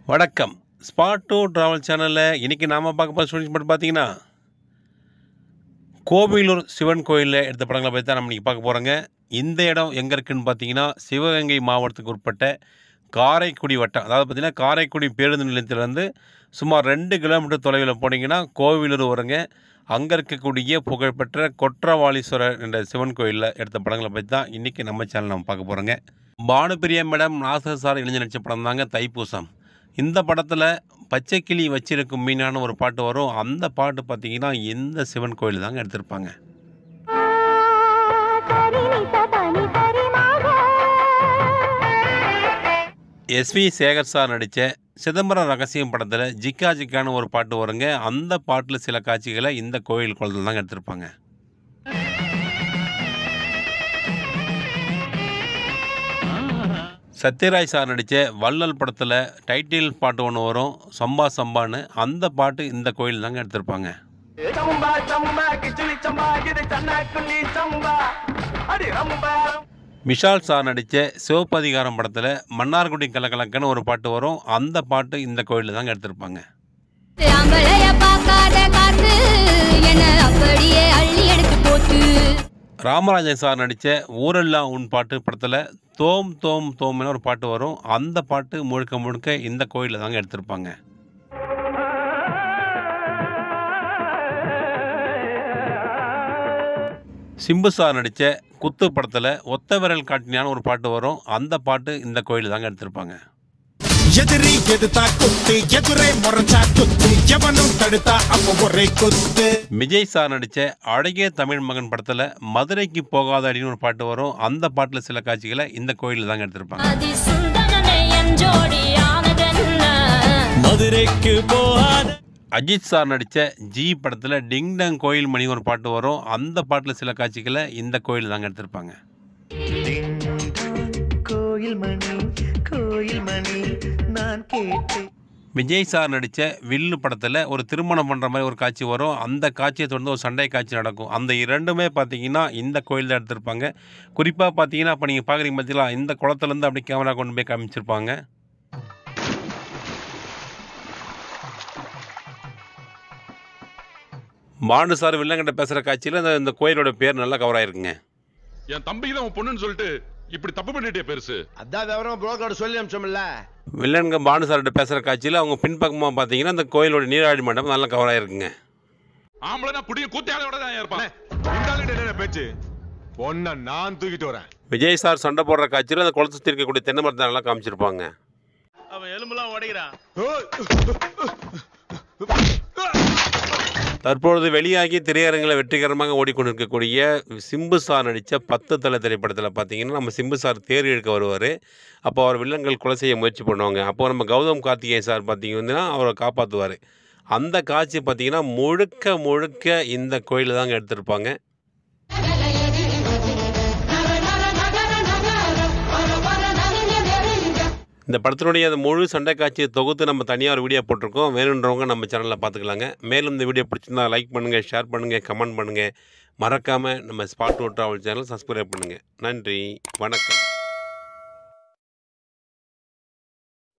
வணக்கம் spot to travel சேனலில் இன்றைக்கி நாம் பார்க்க போகிற ஸ்டூடெண்ட்ஸ் மட்டும் பார்த்தீங்கன்னா கோவிலூர் சிவன் கோயிலில் எடுத்த படங்களை பற்றி தான் நம்ம இன்றைக்கி பார்க்க போகிறோங்க இந்த இடம் எங்கே இருக்குதுன்னு பார்த்தீங்கன்னா சிவகங்கை மாவட்டத்துக்கு உட்பட்ட காரைக்குடி வட்டம் அதாவது பார்த்திங்கன்னா காரைக்குடி பேருந்து நிலையத்திலேருந்து சுமார் ரெண்டு கிலோமீட்டர் தொலைவில் போனீங்கன்னா கோவிலூர் வருங்க அங்கே இருக்கக்கூடிய புகழ்பெற்ற கொற்றவாளீஸ்வரர் என்ற சிவன் கோயிலில் எடுத்த படங்களை பற்றி தான் இன்றைக்கி நம்ம சேனல் நம்ம பார்க்க போகிறோங்க பானுபிரியா மேடம் நாசர் சார் இணைஞ்சு நடித்த படம் தாங்க தைப்பூசம் இந்த படத்தில் பச்சைக்கிளி வச்சிருக்கும் மீனான ஒரு பாட்டு வரும் அந்த பாட்டு பார்த்தீங்கன்னா இந்த சிவன் கோயில் தாங்க எடுத்திருப்பாங்க எஸ்வி சேகர் சார் நடித்த சிதம்பரம் ரகசியம் படத்தில் ஜிக்கா ஜிக்கான்னு ஒரு பாட்டு வருங்க அந்த பாட்டில் சில காட்சிகளை இந்த கோயில் குளத்தில் தாங்க எடுத்திருப்பாங்க சத்யராஜ் சார் நடித்த வள்ளல் படத்தில் டைட்டில் பாட்டு ஒன்று வரும் சம்பா சம்பான்னு அந்த பாட்டு இந்த கோயில் தாங்க எடுத்திருப்பாங்க சம்பா சம்பா கிச்சலி சம்பா இது சன்னா குள்ளி சம்பா அடி ரம்பா விஷால் சார் நடித்த சிவப்பதிகாரம் படத்தில் மன்னார்குடி கலக்கலக்கன்னு ஒரு பாட்டு வரும் அந்த பாட்டு இந்த கோயிலில் தாங்க எடுத்திருப்பாங்க ஆம்பளைய பார்க்காத காத்து என்ன அப்படியே அள்ளி எடுத்து போச்சு ராமராஜன் சார் நடித்த ஊரெல்லாம் உன் பாட்டு படத்தில் தோம் தோம் தோம்னு ஒரு பாட்டு வரும் அந்த பாட்டு முழுக்க முழுக்க இந்த கோயிலில் தாங்க எடுத்திருப்பாங்க சிம்பு சார் நடித்த குத்து படத்தில் ஒத்த விரல் காட்டினான்னு ஒரு பாட்டு வரும் அந்த பாட்டு இந்த கோயிலில் தாங்க எடுத்திருப்பாங்க எதிரி எதிர்த்தா குத்து எதிரே முறைச்சா குத்து எவனும் தடுத்தா அப்ப ஒரே குத்து விஜய் சார் நடித்த அழகிய தமிழ் மகன் படத்தில் மதுரைக்கு போகாத அடின்னு ஒரு பாட்டு வரும் அந்த பாட்டில் சில காட்சிகளை இந்த கோயிலில் தாங்க எடுத்திருப்பாங்க அதி சுந்தரனை என் ஜோடியானதென்ன மதுரைக்கு போகாத அஜித் சார் நடித்த ஜி படத்தில் டிங் டங் கோயில் மணி ஒரு பாட்டு வரும் அந்த பாட்டில் சில காட்சிகளை இந்த கோயில் தாங்க எடுத்திருப்பாங்க கோயில் மணி கோயில் மணி நான் கேட்டேன் விஜய் சார் நடித்த வில்லு படத்தில் ஒரு திருமணம் பண்ணுற மாதிரி ஒரு காட்சி வரும் அந்த காட்சியை தொடர்ந்து ஒரு சண்டை காட்சி நடக்கும் அந்த இரண்டுமே பார்த்தீங்கன்னா இந்த கோயில் தான் எடுத்திருப்பாங்க குறிப்பாக பார்த்தீங்கன்னா இப்போ நீங்கள் பார்க்குறீங்க பார்த்தீங்களா இந்த குளத்துலேருந்து அப்படியே கேமரா கொண்டு போய் காமிச்சிருப்பாங்க மாண்டு சார் வில்லங்கிட்ட பேசுகிற காட்சியில் இந்த இந்த கோயிலோட பேர் நல்லா கவர் ஆயிருக்குங்க என் தம்பிக்கு தான் உன் பொண்ணுன்னு சொல்லிட்டு இப்படி தப்பு பண்ணிட்டே பெருசு அதான் விவரம் புரோக்கரோட சொல்லி அமிச்சோம்ல வில்லனுங்க பாண்டு சார்கிட்ட பேசுகிற காட்சியில் அவங்க பின்பக்கமாக பார்த்தீங்கன்னா இந்த கோயிலோட நீராடி மண்டபம் நல்லா கவர் ஆயிருக்குங்க ஆம்பளைனா குடிய கூத்தியாலையோட தான் இருப்பான் இந்த ஆளுகிட்ட என்ன பேச்சு பொண்ணை நான் தூக்கிட்டு வரேன் விஜய் சார் சண்டை போடுற காட்சியில் அந்த குளத்தை சுத்தி இருக்கக்கூடிய தென்னை மரத்தை நல்லா காமிச்சிருப்பாங்க அவன் எலும்புலாம் உடைக்கிறான் தற்பொழுது வெளியாகி திரையரங்கில் வெற்றிகரமாக ஓடிக்கொண்டிருக்கக்கூடிய சிம்பு சார் நடித்த பத்து தலை திரைப்படத்தில் பார்த்தீங்கன்னா நம்ம சிம்பு சார் தேர் இழுக்க வருவார் அப்போ அவர் வில்லன்கள் கொலை செய்ய முயற்சி பண்ணுவாங்க அப்போ நம்ம கௌதம் கார்த்திகேயன் சார் பார்த்தீங்கன்னா அவரை காப்பாற்றுவார் அந்த காட்சி பார்த்தீங்கன்னா முழுக்க முழுக்க இந்த கோயிலில் தாங்க எடுத்திருப்பாங்க இந்த படத்தினுடைய அந்த முழு சண்டை காட்சியை தொகுத்து நம்ம தனியாக ஒரு வீடியோ போட்டிருக்கோம் வேணுன்றவங்க நம்ம சேனலில் பார்த்துக்கலாங்க மேலும் இந்த வீடியோ பிடிச்சிருந்தா லைக் பண்ணுங்கள் ஷேர் பண்ணுங்கள் கமெண்ட் பண்ணுங்கள் மறக்காமல் நம்ம spot to travel channel subscribe பண்ணுங்கள் நன்றி வணக்கம்